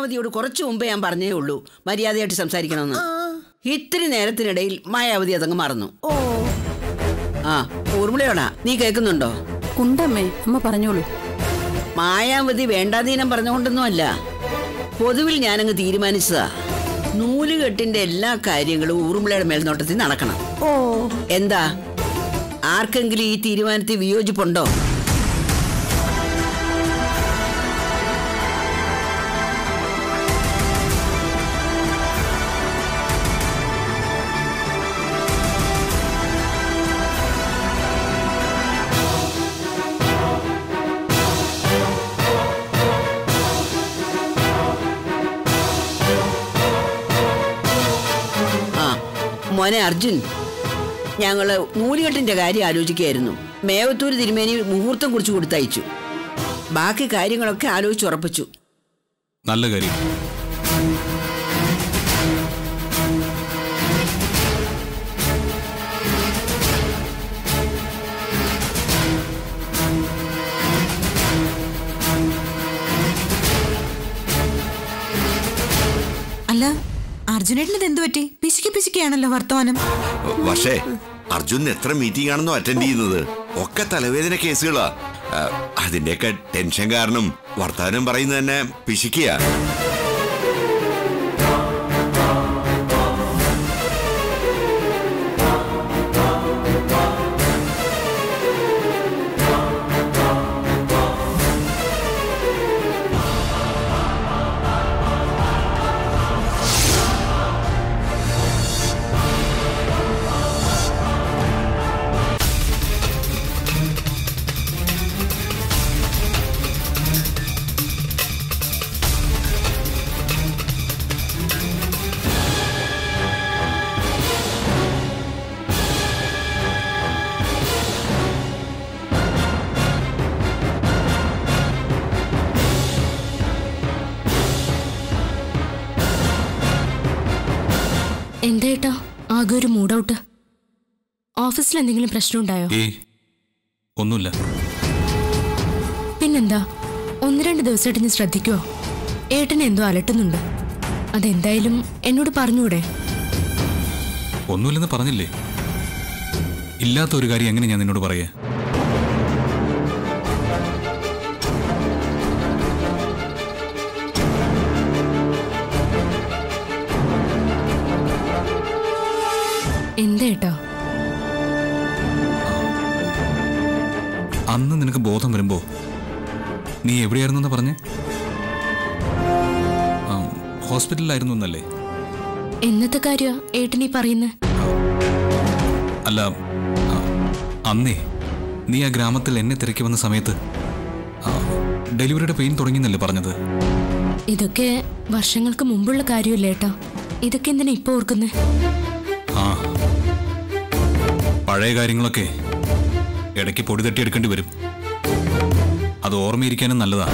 മായാവതിയോട് കുറച്ചു മുമ്പേ ഞാൻ പറഞ്ഞേ ഉള്ളൂ മര്യാദയായിട്ട് സംസാരിക്കണമെന്ന് ഇത്തിരി നേരത്തിനിടയിൽ മായാവതി അതങ്ങ് മറന്നു ഓ ആ ഊർമിളയോടാ നീ കേൾക്കുന്നുണ്ടോ ഉണ്ടമ്മേ അമ്മ പറഞ്ഞോളൂ മായാവതി വേണ്ടാതീനം പറഞ്ഞുകൊണ്ടൊന്നും അല്ല പൊതുവിൽ ഞാനങ്ങ് തീരുമാനിച്ചതാ നൂലുകെട്ടിന്റെ എല്ലാ കാര്യങ്ങളും ഊർമിളയുടെ മേൽനോട്ടത്തിൽ നടക്കണം ഓ എന്താ ആർക്കെങ്കിലും ഈ തീരുമാനത്തിൽ വിയോജിപ്പുണ്ടോ ആ മോനെ അർജുൻ ഞങ്ങള് നൂലുകെട്ടിന്റെ കാര്യം ആലോചിക്കുകയായിരുന്നു മേവത്തൂര് തിരുമേനി മുഹൂർത്തം കുറിച്ച് കൊടുത്തയച്ചു ബാക്കി കാര്യങ്ങളൊക്കെ ആലോചിച്ചുറപ്പിച്ചു നല്ല കാര്യം അല്ല അർജുനേട്ടന് ഇത് എന്ത് പറ്റി പിശുക്കി പിശുക്കിയാണല്ലോ വർത്തമാനം പക്ഷേ അർജുൻ എത്ര മീറ്റിംഗ് ആണെന്നോ അറ്റൻഡ് ചെയ്യുന്നത് ഒക്കെ തലവേദന കേസുകളാ ആ, അതിന്റെയൊക്കെ ടെൻഷൻ കാരണം വർത്തമാനം പറയുന്നത് തന്നെ പിശിക്കുക എന്താ ആകെ ഒരു മൂഡ് ഔട്ട് ഓഫീസിൽ എന്തെങ്കിലും പ്രശ്നം ഉണ്ടായോ ഏയ് ഒന്നുമില്ല പിന്നെന്താ ഒന്ന് രണ്ട് ദിവസമായിട്ട് ഞാൻ ശ്രദ്ധിക്കുവോ ഏട്ടനെ എന്തോ അലട്ടുന്നുണ്ട് അതെന്തായാലും എന്നോട് പറഞ്ഞൂടെ ഒന്നുമില്ലെന്ന് പറഞ്ഞില്ലേ ഇല്ലാത്ത ഒരു കാര്യം എങ്ങനെ ഞാൻ നിന്നോട് പറയാ എന്താ ഏട്ടാ അന്ന് നിനക്ക് ബോധം വരുമ്പോ നീ എവിടെയായിരുന്നു പറഞ്ഞേ ആ, ഹോസ്പിറ്റലിലായിരുന്നു എന്നല്ലേ എന്നത്തെ കാര്യ ഏട്ടനീ പറയുന്നത് അല്ല ആ, അന്നേ നീ ആ ഗ്രാമത്തിൽ എന്നെ തിരക്കി വന്ന സമയത്ത് ആ, ഡെലിവറിയുടെ പെയിൻ തുടങ്ങിയെന്നല്ലേ പറഞ്ഞത് ഇതൊക്കെ വർഷങ്ങൾക്ക് മുമ്പുള്ള കാര്യമല്ലേ ഏട്ടാ ഇതൊക്കെ എന്തിനാ ഇപ്പൊ ഓർക്കുന്നേ ആ പഴയ കാര്യങ്ങളൊക്കെ ഇടയ്ക്ക് പൊടി തട്ടിയെടുക്കേണ്ടി വരും അത് ഓർമ്മയിരിക്കാനും നല്ലതാ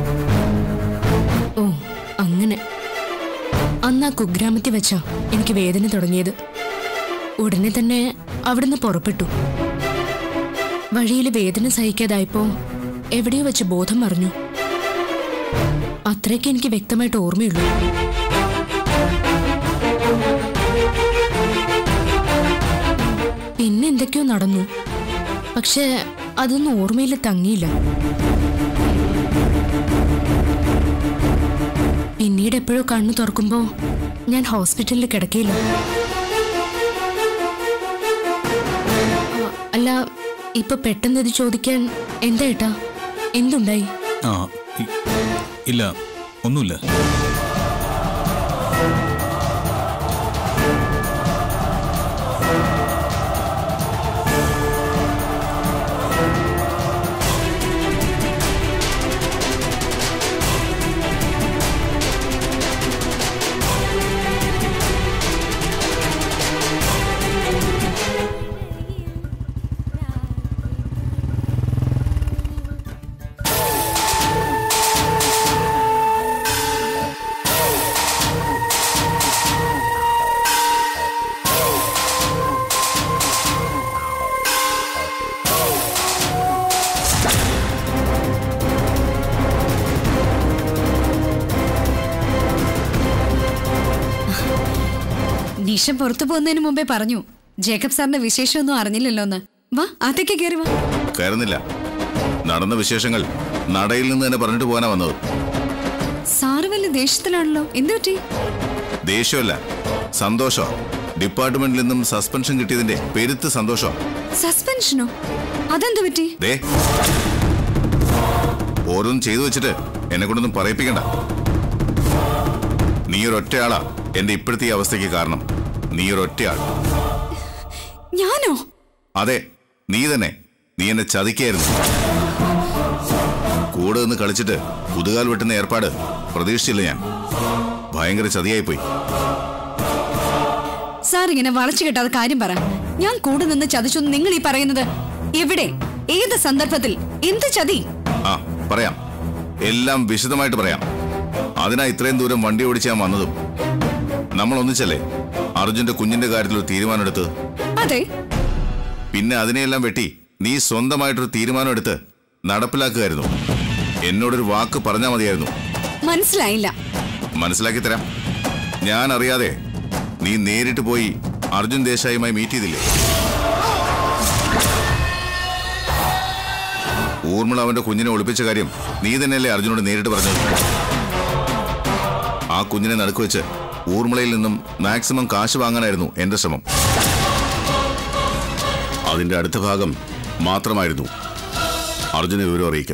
ഓ അങ്ങനെ അന്ന് ആ കുഗ്രാമത്തിൽ വെച്ചാ എനിക്ക് വേദന തുടങ്ങിയത് ഉടനെ തന്നെ അവിടുന്ന് പുറപ്പെട്ടു വഴിയിൽ വേദന സഹിക്കാതായപ്പോ എവിടെയോ വെച്ച് ബോധം മറിഞ്ഞു അത്രയ്ക്ക് എനിക്ക് വ്യക്തമായിട്ട് ഓർമ്മയുള്ളൂ പിന്നെ എന്തൊക്കെയോ നടന്നു പക്ഷെ അതൊന്നും ഓർമ്മയിൽ തങ്ങിയില്ല പിന്നീട് എപ്പോഴോ കണ്ണു തുറക്കുമ്പോ ഞാൻ ഹോസ്പിറ്റലിൽ കിടക്കയില്ല ആ, അല്ല ഇപ്പൊ പെട്ടെന്ന് ഇത് ചോദിക്കാൻ എന്താ ഏട്ടാ എന്തുണ്ടായി ആ ഇ- ഇല്ല ഒന്നുമില്ല നിഷ പുറത്തു പോകുന്നതിന് മുമ്പേ പറഞ്ഞു ജേക്കബ് സാറിന്റെ വിശേഷമൊന്നും അറിഞ്ഞില്ലല്ലോ എന്ന് വാ അതൊക്കെ കയറി വാ കയറുന്നില്ല നടന്ന വിശേഷങ്ങൾ നടയിൽ നിന്ന് തന്നെ പറഞ്ഞിട്ട് പോകാനാ വന്നത് സാറ് വലിയ ദേഷ്യത്തിലാണല്ലോ എന്തു പറ്റി ദേഷ്യമല്ല സന്തോഷം ഡിപ്പാർട്ട്മെന്റിൽ നിന്നും സസ്പെൻഷൻ കിട്ടിയതിന്റെ പെരുത്ത് സന്തോഷം സസ്പെൻഷനോ അതെന്തു പറ്റി ദേ ഓരോന്നും ചെയ്തു വെച്ചിട്ട് എന്നെ കൊണ്ടൊന്നും പറയിപ്പിക്കണ്ട നീ ഒരൊറ്റയാളാ എന്റെ ഇപ്പോഴത്തെ ഈ അവസ്ഥയ്ക്ക് കാരണം നീ ഒരൊറ്റയാൾ ഞാനോ അതെ നീ തന്നെ നീ എന്നെ ചതിക്കായിരുന്നു കൂടെ നിന്ന് കളിച്ചിട്ട് പുതുകാൽ വെട്ടുന്ന ഏർപ്പാട് പ്രതീക്ഷിച്ചില്ല ഞാൻ ഭയങ്കര ചതിയായിപ്പോയി സാർ ഇങ്ങനെ വളച്ചു കെട്ടാതെ കാര്യം പറ ഞാൻ കൂടെ നിന്ന് ചതിച്ചു നിങ്ങൾ ഈ പറയുന്നത് എവിടെ ഏത് സന്ദർഭത്തിൽ എന്ത് ചതി ആ പറയാം എല്ലാം വിശദമായിട്ട് പറയാം അതിനാ ഇത്രയും ദൂരം വണ്ടി ഓടിച്ച് ഞാൻ വന്നതും നമ്മൾ ഒന്നിച്ചല്ലേ അർജുന്റെ കുഞ്ഞിന്റെ കാര്യത്തിൽ ഒരു തീരുമാനമെടുത്ത് അതെ പിന്നെ അതിനെയെല്ലാം വെട്ടി നീ സ്വന്തമായിട്ടൊരു തീരുമാനം നടപ്പിലാക്കുകയായിരുന്നു എന്നോടൊരു വാക്ക് പറഞ്ഞാൽ മതിയായിരുന്നു മനസ്സിലായില്ല മനസ്സിലാക്കി തരാം ഞാൻ അറിയാതെ നീ നേരിട്ട് പോയി അർജുൻ ദേശായിയുമായി മീറ്റ് ചെയ്തില്ലേ ഊർമിള അവന്റെ കുഞ്ഞിനെ ഒളിപ്പിച്ച കാര്യം നീ തന്നെയല്ലേ അർജുനോട് നേരിട്ട് പറഞ്ഞത് ആ കുഞ്ഞിനെ നടുക്ക് വെച്ച് ഊർമിളയിൽ നിന്നും മാക്സിമം കാശ് വാങ്ങാനായിരുന്നു എന്റെ ശ്രമം അതിന്റെ അടുത്ത ഭാഗം മാത്രമായിരുന്നു അർജുനെ വിവരം അറിയിക്കൽ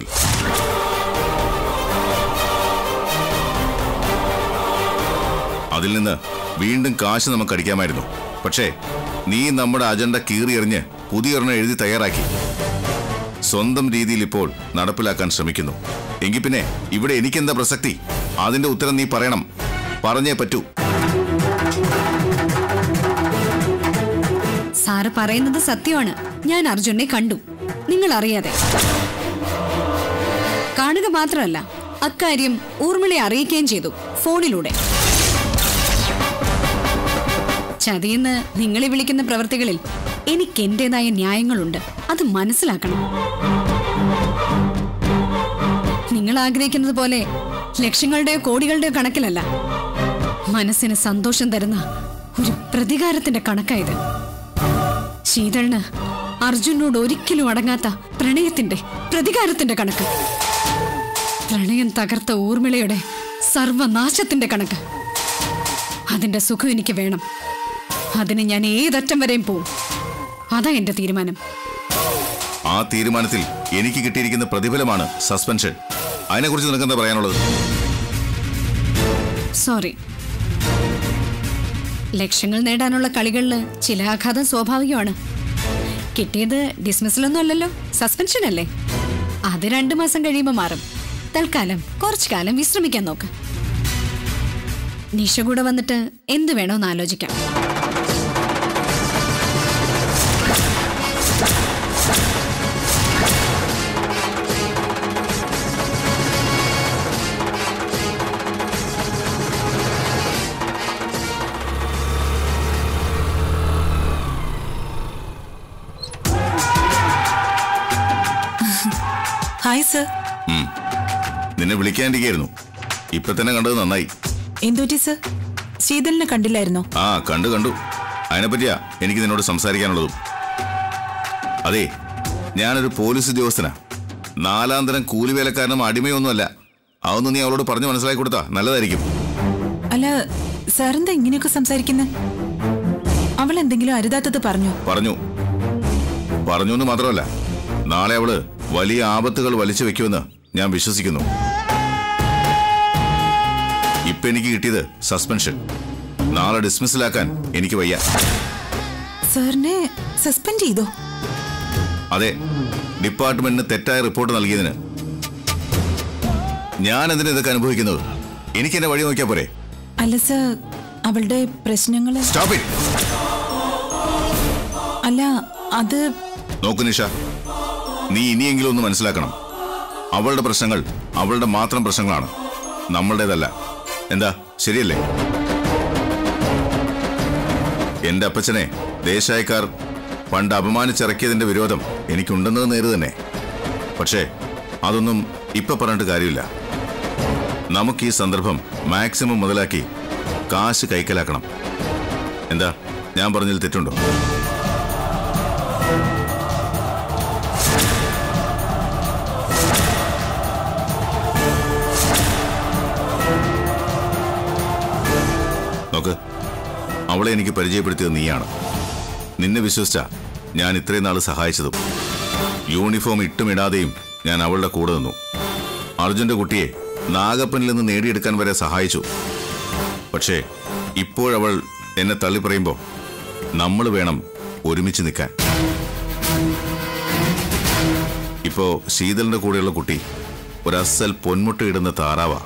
അതിൽ നിന്ന് വീണ്ടും കാശ് നമുക്ക് അടിക്കാമായിരുന്നു പക്ഷേ നീ നമ്മുടെ അജണ്ട കീറിയെറിഞ്ഞ് പുതിയൊരെണ്ണം എഴുതി തയ്യാറാക്കി സ്വന്തം രീതിയിൽ ഇപ്പോൾ നടപ്പിലാക്കാൻ ശ്രമിക്കുന്നു എങ്കിൽ പിന്നെ ഇവിടെ എനിക്കെന്താ പ്രസക്തി അതിന്റെ ഉത്തരം നീ പറയണം പറഞ്ഞേ പറ്റൂ സാറ് പറയുന്നത് സത്യമാണ് ഞാൻ അർജുനെ കണ്ടു നിങ്ങൾ അറിയാതെ കാണുക മാത്രമല്ല അക്കാര്യം ഊർമിളയെ അറിയിക്കുകയും ചെയ്തു ഫോണിലൂടെ ചതിയെന്ന് നിങ്ങളെ വിളിക്കുന്ന പ്രവൃത്തികളിൽ എനിക്ക് എന്റേതായ ന്യായങ്ങളുണ്ട് അത് മനസ്സിലാക്കണം നിങ്ങൾ ആഗ്രഹിക്കുന്നത് പോലെ ലക്ഷങ്ങളുടെയോ കോടികളുടെയോ കണക്കിലല്ല മനസ്സിന് സന്തോഷം തരുന്ന ഒരു പ്രതികാരത്തിന്റെ കണക്കായത് ശീതളിന് അർജുനോട് ഒരിക്കലും അടങ്ങാത്ത പ്രണയത്തിന്റെ പ്രതികാരത്തിന്റെ കണക്ക് പ്രണയം തകർത്ത ഊർമിളയുടെ സർവനാശത്തിന്റെ കണക്ക് അതിന്റെ സുഖം എനിക്ക് വേണം അതിന് ഞാൻ ഏതറ്റം വരെയും പോവും അതാ എന്റെ തീരുമാനം ആ തീരുമാനത്തിൽ എനിക്ക് കിട്ടിയിരിക്കുന്ന പ്രതിഫലമാണ് സസ്പെൻഷൻ അതിനെക്കുറിച്ച് നിനക്ക് എന്താ പറയാനുള്ളത് സോറി ലക്ഷ്യങ്ങൾ നേടാനുള്ള കളികളിൽ ചില ആഘാതം സ്വാഭാവികമാണ് കിട്ടിയത് ഡിസ്മിസലൊന്നും അല്ലല്ലോ സസ്പെൻഷൻ അല്ലേ അത് രണ്ടു മാസം കഴിയുമ്പോൾ മാറും തൽക്കാലം കുറച്ചു കാലം വിശ്രമിക്കാൻ നോക്ക് നിഷ കൂടെ വന്നിട്ട് എന്ത് വേണോന്ന് ആലോചിക്കാം ഹായ് സർ നിന്നെ വിളിക്കാണ്ടിരിക്കായിരുന്നു ഇപ്പൊ തന്നെ കണ്ടത് നന്നായി എന്തുപറ്റി സർ ശീതലിനെ കണ്ടില്ലായിരുന്നോ ആ കണ്ടു കണ്ടു അതിനെപ്പറ്റിയാ എനിക്ക് നിന്നോട് സംസാരിക്കാനുള്ളതും അതെ ഞാനൊരു പോലീസ് ഉദ്യോഗസ്ഥനാ നാലാം തരം കൂലിവേലക്കാരനും അടിമയൊന്നുമല്ല അതൊന്നും നീ അവളോട് പറഞ്ഞു മനസ്സിലാക്കി കൊടുത്താ നല്ലതായിരിക്കും അല്ല സാറെന്താ ഇങ്ങനെയൊക്കെ സംസാരിക്കുന്നത് അവൾ എന്തെങ്കിലും അരുതാത്തത് പറഞ്ഞോ പറഞ്ഞു പറഞ്ഞു എന്ന് മാത്രമല്ല നാളെ അവള് വലിയ ആപത്തുകൾ വലിച്ചു വെക്കുമെന്ന് ഞാൻ വിശ്വസിക്കുന്നു ഇപ്പൊ എനിക്ക് കിട്ടിയത് സസ്പെൻഷൻ നാളെ ഡിസ്മിസിലാക്കാൻ എനിക്ക് വയ്യ സാറിനെ സസ്പെൻഡ് ചെയ്തോ അതെ ഡിപ്പാർട്ട്മെന്റിന് തെറ്റായ റിപ്പോർട്ട് നൽകിയതിന് ഞാൻ എന്തിനാ ഇതൊക്കെ അനുഭവിക്കുന്നത് എനിക്ക് എന്റെ വഴി നോക്കിയാ പോരെ അല്ല സർ അവളുടെ പ്രശ്നങ്ങള് സ്റ്റോപ്പ് ഇറ്റ് അല്ല അത് നോക്കു നിഷ നീ ഇനിയെങ്കിലും ഒന്ന് മനസ്സിലാക്കണം അവളുടെ പ്രശ്നങ്ങൾ അവളുടെ മാത്രം പ്രശ്നങ്ങളാണ് നമ്മളുടേതല്ല എന്താ ശരിയല്ലേ എന്റെ അപ്പച്ചനെ ദേശായക്കാർ പണ്ട് അപമാനിച്ചിറക്കിയതിന്റെ വിരോധം എനിക്കുണ്ടെന്നത് നേര് തന്നെ പക്ഷേ അതൊന്നും ഇപ്പൊ പറഞ്ഞിട്ട് കാര്യമില്ല നമുക്ക് ഈ സന്ദർഭം മാക്സിമം മുതലാക്കി കാശ് കൈക്കലാക്കണം എന്താ ഞാൻ പറഞ്ഞതിൽ തെറ്റുണ്ടോ നോക്ക് അവളെ എനിക്ക് പരിചയപ്പെടുത്തിയത് നീയാണ് നിന്നെ വിശ്വസിച്ച ഞാൻ ഇത്രയും നാൾ സഹായിച്ചതും യൂണിഫോം ഇട്ടും ഇടാതെയും ഞാൻ അവളുടെ കൂടെ നിന്നു അർജുന്റെ കുട്ടിയെ നാഗപ്പനിൽ നിന്ന് നേടിയെടുക്കാൻ വരെ സഹായിച്ചു പക്ഷേ ഇപ്പോഴവൾ എന്നെ തള്ളി പറയുമ്പോൾ നമ്മൾ വേണം ഒരുമിച്ച് നിൽക്കാൻ ഇപ്പോ ശീതലിന്റെ കൂടെയുള്ള കുട്ടി ഒരസൽ പൊന്മുട്ടയിടുന്ന താറാവാ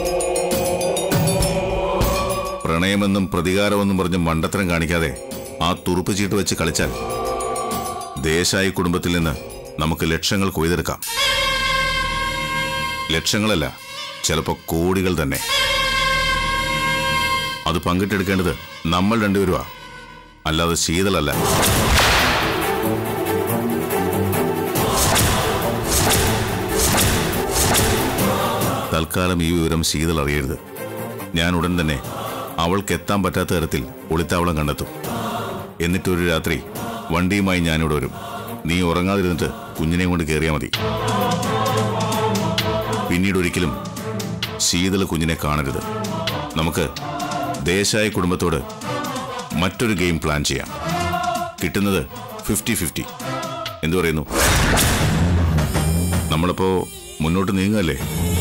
പ്രണയമെന്നും പ്രതികാരമെന്നും പറഞ്ഞ് മണ്ടത്തരം കാണിക്കാതെ ആ തുറുപ്പ് ചീട്ട് വെച്ച് കളിച്ചാൽ ദേശായി കുടുംബത്തിൽ നിന്ന് നമുക്ക് ലക്ഷങ്ങൾ കൊയ്തെടുക്കാം ലക്ഷങ്ങളല്ല ചിലപ്പോ കോടികൾ തന്നെ അത് പങ്കിട്ടെടുക്കേണ്ടത് നമ്മൾ രണ്ടുപേരുവാ അല്ലാതെ ശീതളല്ല തൽക്കാലം ഈ വിവരം ശീതൾ അറിയരുത് ഞാൻ ഉടൻ തന്നെ അവൾക്ക് എത്താൻ പറ്റാത്ത തരത്തിൽ ഒളിത്താവളം കണ്ടെത്തും എന്നിട്ടൊരു രാത്രി വണ്ടിയുമായി ഞാനിവിടെ വരും നീ ഉറങ്ങാതിരുന്നിട്ട് കുഞ്ഞിനെ കൊണ്ട് കയറിയാൽ മതി പിന്നീട് ഒരിക്കലും ശീതള കുഞ്ഞിനെ കാണരുത് നമുക്ക് ദേശായ കുടുംബത്തോട് മറ്റൊരു ഗെയിം പ്ലാൻ ചെയ്യാം കിട്ടുന്നത് ഫിഫ്റ്റി ഫിഫ്റ്റി എന്തു പറയുന്നു നമ്മളിപ്പോ മുന്നോട്ട് നീങ്ങല്ലേ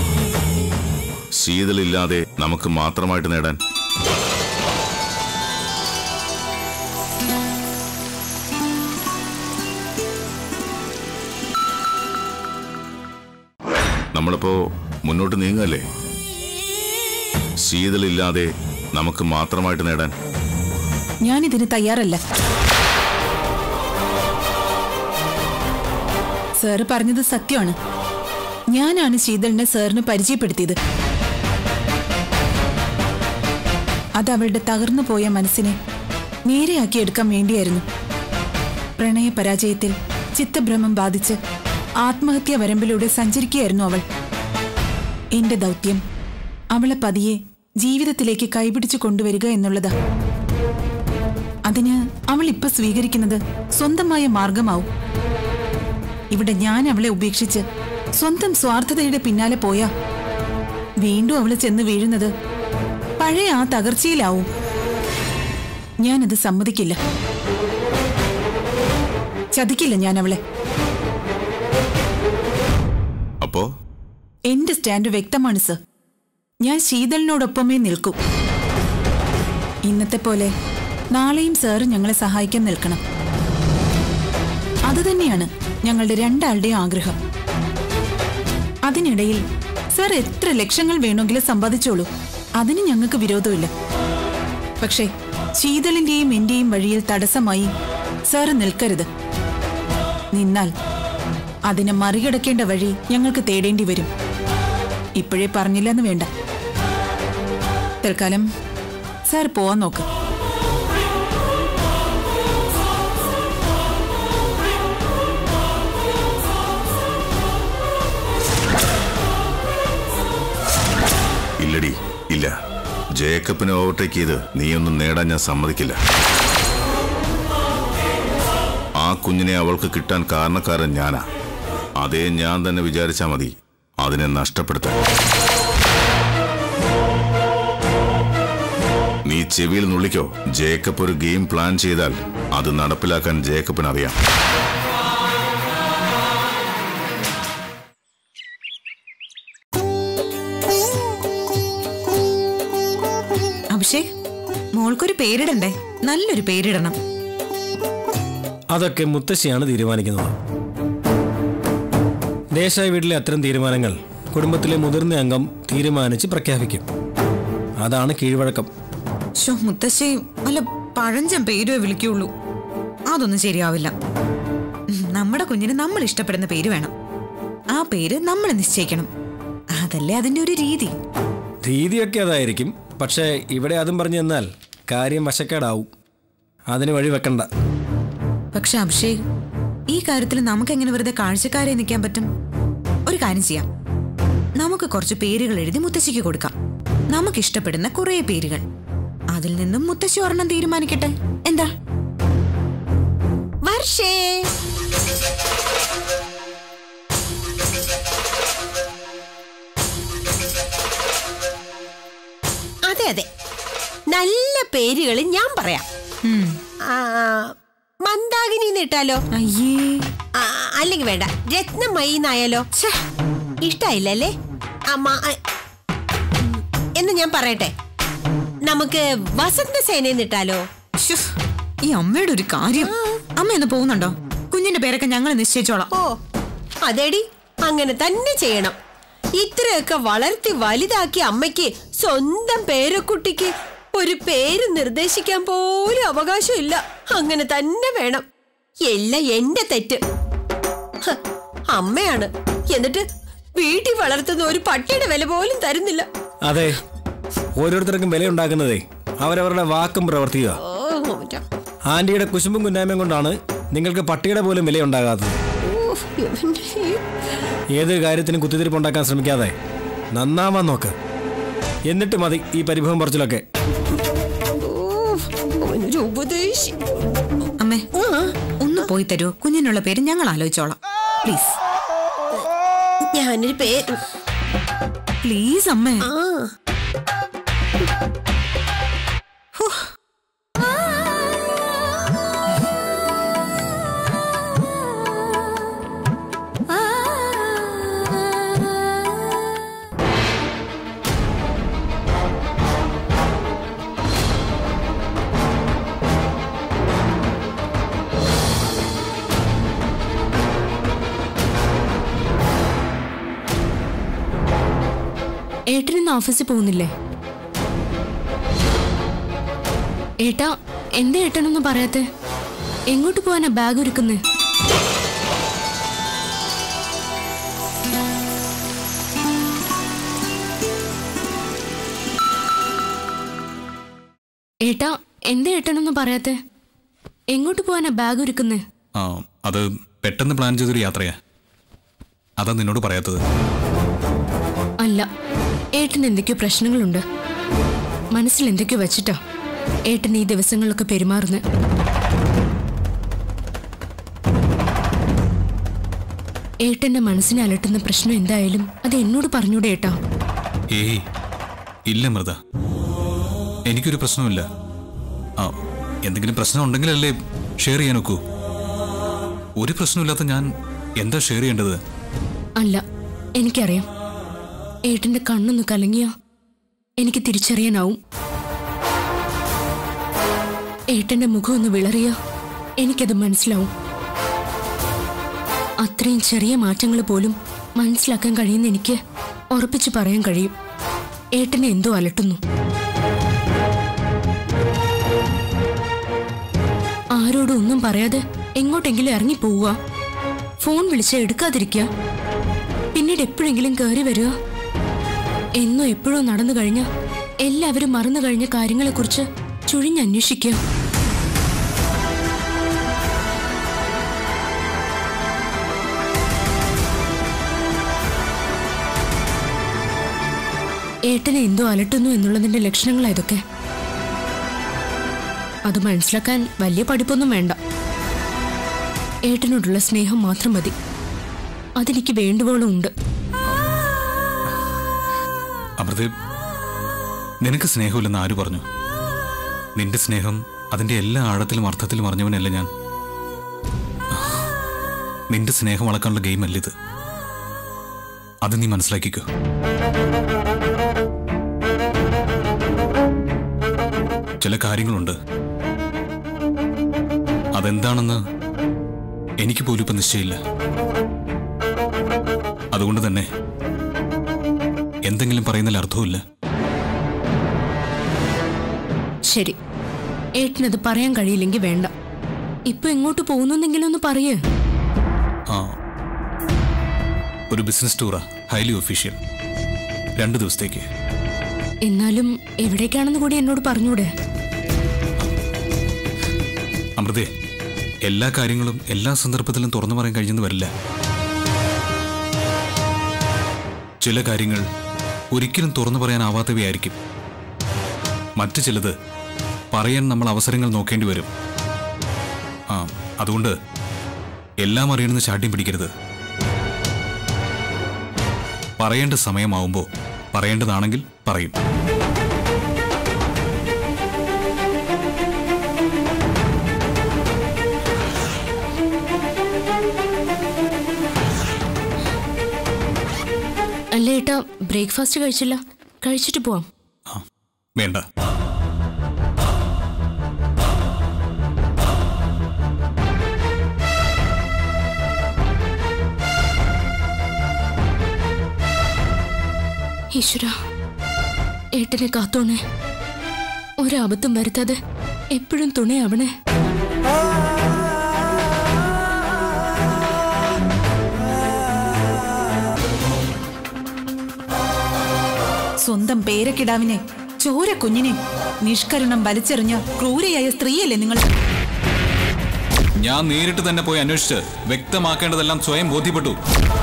ശീതളില്ലാതെ നമുക്ക് മാത്രമായിട്ട് നേടാൻ നമ്മളിപ്പോ മുന്നോട്ട് നീങ്ങല്ലേ ശീതളില്ലാതെ നമുക്ക് മാത്രമായിട്ട് നേടാൻ ഞാനിതിന് തയ്യാറല്ല സാറ് പറഞ്ഞത് സത്യമാണ് ഞാനാണ് ശീതളിനെ സാറിന് പരിചയപ്പെടുത്തിയത് അത് അവളുടെ തകർന്നു പോയ മനസ്സിനെ നേരെയാക്കി എടുക്കാൻ വേണ്ടിയായിരുന്നു പ്രണയ പരാജയത്തിൽ ചിത്തഭ്രമം ബാധിച്ച് ആത്മഹത്യാ വരമ്പിലൂടെ സഞ്ചരിക്കുകയായിരുന്നു അവൾ എന്റെ ദൗത്യം അവളെ പതിയെ ജീവിതത്തിലേക്ക് കൈപിടിച്ചു കൊണ്ടുവരിക എന്നുള്ളതാ അതിന് അവൾ ഇപ്പൊ സ്വീകരിക്കുന്നത് സ്വന്തമായ മാർഗമാവും ഇവിടെ ഞാൻ അവളെ ഉപേക്ഷിച്ച് സ്വന്തം സ്വാർത്ഥതയുടെ പിന്നാലെ പോയാ വീണ്ടും അവള് ചെന്ന് വീഴുന്നത് പഴയ ആ തകർച്ചയിലാവും ഞാനത് സമ്മതിക്കില്ല ചതിക്കില്ല ഞാൻ അവളെ അപ്പോ എന്റെ സ്റ്റാൻഡ് വ്യക്തമാണ് സർ ഞാൻ ശീതളിനോടൊപ്പമേ നിൽക്കൂ ഇന്നത്തെ പോലെ നാളെയും സാർ ഞങ്ങളെ സഹായിക്കാൻ നിൽക്കണം അതുതന്നെയാണ് ഞങ്ങളുടെ രണ്ടാളുടെയും ആഗ്രഹം അതിനിടയിൽ സാർ എത്ര ലക്ഷങ്ങൾ വേണമെങ്കിലും സമ്പാദിച്ചോളൂ അതിന് ഞങ്ങൾക്ക് വിരോധമില്ല പക്ഷേ ശീതളിന്റെയും എന്റെയും വഴിയിൽ തടസ്സമായി സാറ് നിൽക്കരുത് നിന്നാൽ അതിനെ മറികടക്കേണ്ട വഴി ഞങ്ങൾക്ക് തേടേണ്ടി വരും ഇപ്പോഴേ പറഞ്ഞില്ലെന്ന് വേണ്ട തൽക്കാലം സാർ പോവാൻ നോക്ക് ഇല്ലടി ഇല്ല ജേക്കബിനെ ഓവർടേക്ക് ചെയ്ത് നീയൊന്നും നേടാൻ ഞാൻ സമ്മതിക്കില്ല ആ കുഞ്ഞിനെ അവൾക്ക് കിട്ടാൻ കാരണക്കാരൻ ഞാനാ അതേ ഞാൻ തന്നെ വിചാരിച്ചാ മതി അതിനെ നഷ്ടപ്പെടുത്താൻ നീ ചെവിയിൽ നുള്ളിക്കോ ജേക്കബ് ഒരു ഗെയിം പ്ലാൻ ചെയ്താൽ അത് നടപ്പിലാക്കാൻ ജേക്കബിന് അറിയാം അഭിഷേക് മോൾക്കൊരു പേരിടണ്ടേ നല്ലൊരു പേരിടണം അതൊക്കെ മുത്തശ്ശിയാണ് തീരുമാനിക്കുന്നത് ദേശായി വീട്ടിലെ അത്തരം തീരുമാനങ്ങൾ കുടുംബത്തിലെ മുതിർന്ന അംഗം തീരുമാനിച്ച് പ്രഖ്യാപിക്കും അതാണ് കീഴ്വഴക്കം ഷോ മുത്തശ്ശി വല്ല പഴഞ്ചൻ പേരുവേ വിളിക്കുള്ളൂ അതൊന്നും ശരിയാവില്ല ഉം, നമ്മുടെ കുഞ്ഞിന് നമ്മൾ ഇഷ്ടപ്പെടുന്ന പേര് വേണം ആ പേര് നമ്മൾ നിശ്ചയിക്കണം അതല്ലേ അതിന്റെ ഒരു രീതി രീതിയൊക്കെ അതായിരിക്കും പക്ഷേ ഇവിടെ അതും പറഞ്ഞു തന്നാൽ കാര്യം വശക്കേടാവും അതിന് വഴി വെക്കണ്ട പക്ഷെ അഭിഷേക് ഈ കാര്യത്തിൽ നമുക്ക് എങ്ങനെ വെറുതെ കാഴ്ചക്കാരെ നിൽക്കാൻ പറ്റും ഒരു കാര്യം ചെയ്യാം നമുക്ക് കുറച്ച് പേരുകൾ എഴുതി മുത്തശ്ശിക്ക് കൊടുക്കാം നമുക്ക് ഇഷ്ടപ്പെടുന്ന കുറേ പേരുകൾ അതിൽ നിന്നും മുത്തശ്ശി ഒരെണ്ണം തീരുമാനിക്കട്ടെ എന്താ വർഷേ അതെ അതെ നല്ല പേരുകൾ ഞാൻ പറയാം ആ, മന്ദാകിനി എന്നിട്ടാലോ അയ്യേ ആ, അല്ലെങ്കിൽ വേണ്ട രത്നമയി എന്നായാലോ ഇഷ്ടായില്ലല്ലേ അമ്മ എന്ന് ഞാൻ പറയട്ടെ നമുക്ക് വസന്തസേന എന്നിട്ടാലോ ശ്ശോ, ഈ അമ്മയുടെ ഒരു കാര്യം അമ്മ ഒന്ന് പോകുന്നുണ്ടോ കുഞ്ഞിന്റെ പേരൊക്കെ ഞങ്ങൾ നിശ്ചയിച്ചോളാം ഓ അതെടി അങ്ങനെ തന്നെ ചെയ്യണം ഇത്രയൊക്കെ വളർത്തി വലുതാക്കിയ അമ്മയ്ക്ക് സ്വന്തം പേരക്കുട്ടിക്ക് ഒരു പേര് നിർദ്ദേശിക്കാൻ പോലും അവകാശമില്ല അങ്ങനെ തന്നെ വേണം എല്ലാം എന്റെ തെറ്റ് ഹ, അമ്മയാണ് എന്നിട്ട് വീട്ടിൽ വളർത്തുന്ന ഒരു പട്ടിയുടെ വില പോലും തരുന്നില്ല അതെ ഓരോരുത്തർക്കും വിലയുണ്ടാക്കുന്നതേ അവരവരുടെ വാക്കും പ്രവർത്തിക്കുക ഓ മറ്റാ. ആന്റിയുടെ കുശുമ്പും കുന്നായ്മയും കൊണ്ടാണ് നിങ്ങൾക്ക് പട്ടിയുടെ പോലും വിലയുണ്ടാകാത്തത് ഊഫ്, ഇവന്റെ ഈ- ഏതൊരു കാര്യത്തിനും കുത്തിത്തിരിപ്പുണ്ടാക്കാൻ ശ്രമിക്കാതെ നന്നാവാൻ നോക്ക് എന്നിട്ട് മതി ഈ പരിഭവം പറച്ചിലൊക്കെ ഊഫ്, അവനൊരു ഉപദേശി അമ്മേ ഒന്ന് പോയി തരൂ കുഞ്ഞിനുള്ള പേര് ഞങ്ങൾ ആലോചിച്ചോളാം പ്ലീസ് ഞാനൊരു പേര് പ്ലീസ് അമ്മേ ആ ഏട്ടൻ ഇന്ന് ഓഫീസിൽ പോകുന്നില്ലേ ഏട്ടാ എന്താ ഏട്ടനൊന്നും പറയാത്തെ എങ്ങോട്ട് പോവാനാ ബാഗ് ഒരുക്കുന്നേ ഏട്ടാ എന്താ ഏട്ടനൊന്നും പറയാത്തെ എങ്ങോട്ട് പോവാനാ ബാഗ് ഒരുക്കുന്നേ ആ അത് പെട്ടെന്ന് പ്ലാൻ ചെയ്തൊരു യാത്രയാ അതാ നിന്നോട് പറയാത്തത് അല്ല ഏട്ടന് എന്തൊക്കെയോ പ്രശ്നങ്ങളുണ്ട് മനസ്സിൽ എന്തൊക്കെയോ വെച്ചിട്ടാ ഏട്ടൻ ഈ ദിവസങ്ങളിലൊക്കെ പെരുമാറുന്നത് ഏട്ടന്റെ മനസ്സിനെ അലട്ടുന്ന പ്രശ്നം എന്തായാലും അത് എന്നോട് പറഞ്ഞൂടെ ഏട്ടാ ഏയ് ഇല്ല മൃത എനിക്കൊരു പ്രശ്നമില്ല ആ എന്തെങ്കിലും പ്രശ്നം ഉണ്ടെങ്കിലല്ലേ ഷെയർ ചെയ്യാൻ ഒക്കൂ ഒരു പ്രശ്നമില്ലാത്ത ഞാൻ എന്താ ഷെയർ ചെയ്യേണ്ടത് അല്ല എനിക്കറിയാം ഏട്ടന്റെ കണ്ണൊന്ന് കലങ്ങിയ എനിക്ക് തിരിച്ചറിയാനാവും ഏട്ടന്റെ മുഖം ഒന്ന് വിളറിയ എനിക്കത് മനസ്സിലാവും അത്രയും ചെറിയ മാറ്റങ്ങൾ പോലും മനസ്സിലാക്കാൻ കഴിയുന്ന എനിക്ക് ഉറപ്പിച്ചു പറയാൻ കഴിയും ഏട്ടനെ എന്തോ അലട്ടുന്നു ആരോടും ഒന്നും പറയാതെ എങ്ങോട്ടെങ്കിലും ഇറങ്ങി പോവുക ഫോൺ വിളിച്ച് എടുക്കാതിരിക്കുക പിന്നീട് എപ്പോഴെങ്കിലും കയറി വരിക എന്നോ എപ്പോഴോ നടന്നു കഴിഞ്ഞ എല്ലാവരും മറന്നു കഴിഞ്ഞ കാര്യങ്ങളെക്കുറിച്ച് ചുഴിഞ്ഞന്വേഷിക്കുക ഏട്ടനെ എന്തോ അലട്ടുന്നു എന്നുള്ളതിന്റെ ലക്ഷണങ്ങളാ ഇതൊക്കെ അത് മനസ്സിലാക്കാൻ വലിയ പഠിപ്പൊന്നും വേണ്ട ഏട്ടനോടുള്ള സ്നേഹം മാത്രം മതി അതെനിക്ക് വേണ്ടുവോളം ഉണ്ട് അമൃത നിനക്ക് സ്നേഹമില്ലെന്ന് ആര് പറഞ്ഞു നിന്റെ സ്നേഹം അതിന്റെ എല്ലാ ആഴത്തിലും അർത്ഥത്തിലും അറിഞ്ഞവനല്ല ഞാൻ നിന്റെ സ്നേഹം അളക്കാനുള്ള ഗെയിം അല്ല ഇത് അത് നീ മനസ്സിലാക്കിക്കോ ചില കാര്യങ്ങളുണ്ട് അതെന്താണെന്ന് എനിക്ക് പോലും ഇപ്പൊ നിശ്ചയമില്ല അതുകൊണ്ട് തന്നെ എന്തെങ്കിലും പറയുന്നതിൽ അർത്ഥവുമില്ല ശരി ഏട്ടനത് പറയാൻ കഴിയില്ലെങ്കിൽ വേണ്ട ഇപ്പൊ എങ്ങോട്ട് പോകുന്നെങ്കിലും ഒന്ന് പറയേ ആ ഒരു ബിസിനസ് ടൂറാ ഹൈലി ഒഫീഷ്യൽ രണ്ട് ദിവസത്തേക്ക് എന്നാലും എവിടേക്കാണെന്ന് കൂടി എന്നോട് പറഞ്ഞൂടെ അമൃതേ എല്ലാ കാര്യങ്ങളും എല്ലാ സന്ദർഭത്തിലും തുറന്നു പറയാൻ കഴിഞ്ഞെന്ന് വരില്ല ചില കാര്യങ്ങൾ ഒരിക്കലും തുറന്നു പറയാനാവാത്തവയായിരിക്കും മറ്റു ചിലത് പറയാൻ നമ്മൾ അവസരങ്ങൾ നോക്കേണ്ടി വരും ആ അതുകൊണ്ട് എല്ലാം അറിയണമെന്ന് ചാട്ടിയും പിടിക്കരുത് പറയേണ്ട സമയമാവുമ്പോൾ പറയേണ്ടതാണെങ്കിൽ പറയും അല്ല ഏട്ടാ ബ്രേക്ക്ഫാസ്റ്റ് കഴിച്ചില്ല കഴിച്ചിട്ട് പോവാം വേണ്ട ഈശ്വര ഏട്ടനെ കാത്തോണേ ഒരബദ്ധം വരുത്താതെ എപ്പോഴും തുണയാവണേ സ്വന്തം പേരക്കിടാവിനെ ചോര കുഞ്ഞിനെ നിഷ്കരുണം വലിച്ചെറിഞ്ഞ ക്രൂരയായ സ്ത്രീയല്ലേ നിങ്ങൾ ഞാൻ നേരിട്ട് തന്നെ പോയി അന്വേഷിച്ച് വ്യക്തമാക്കേണ്ടതെല്ലാം സ്വയം ബോധ്യപ്പെട്ടു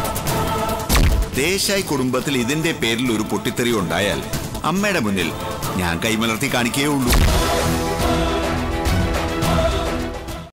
ദേശായി കുടുംബത്തിൽ ഇതിന്റെ പേരിൽ ഒരു പൊട്ടിത്തെറി ഉണ്ടായാൽ അമ്മയുടെ മുന്നിൽ ഞാൻ കൈമലർത്തി കാണിക്കേ ഉള്ളൂ